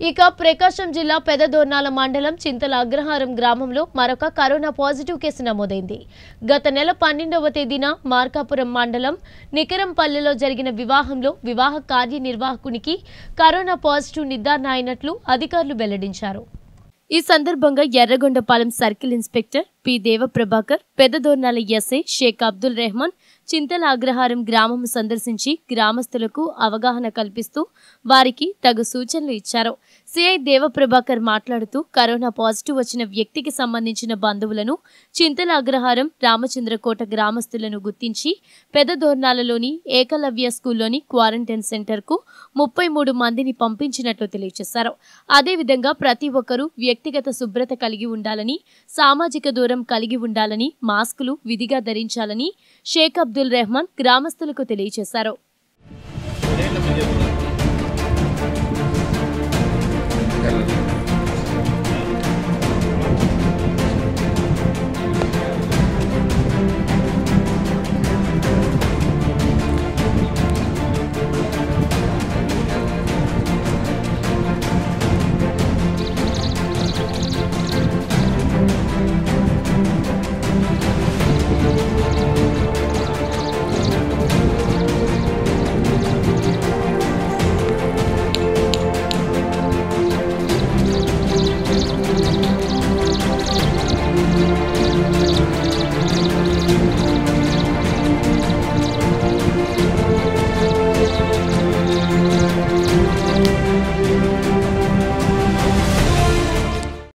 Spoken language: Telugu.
ఇక ప్రకాశం జిల్లా పెదదోర్నాల మండలం చింతల అగ్రహారం గ్రామంలో మరొక కరోనా పాజిటివ్ కేసు నమోదైంది గత నెల పన్నెండవ తేదీన మార్కాపురం మండలం నికరంపల్లిలో జరిగిన వివాహంలో వివాహ కార్యనిర్వాహకునికి కరోనా పాజిటివ్ నిర్ధారణ అయినట్లు అధికారులు వెల్లడించారు ఈ సందర్భంగా Yerragondapalem circle inspector P Devaprabhakar Peddadornala SI Sheikh Abdul Rehman Chintala Agraharam గ్రామం సందర్శించి గ్రామస్తులకు అవగాహన కల్పిస్తూ వారికి తగు సూచనలు ఇచ్చారు సిఐ దేవప్రభాకర్ మాట్లాడుతూ కరోనా పాజిటివ్ వచ్చిన వ్యక్తికి సంబంధించిన బంధువులను చింతల అగ్రహారం రామచంద్రకోట గ్రామస్తులను గుర్తించి పెద్దదోర్నాలలోని ఏకలవ్య స్కూల్లోని క్వారంటైన్ సెంటర్కు ముప్పై మూడు మందిని పంపించినట్లు తెలియజేశారు అదేవిధంగా ప్రతి ఒక్కరూ వ్యక్తిగత శుభ్రత కలిగి ఉండాలని సామాజిక దూరం కలిగి ఉండాలని మాస్కులు విధిగా ధరించాలని షేక్ అబ్దుల్ రెహమాన్ గ్రామస్తులకు తెలియజేశారు Hello.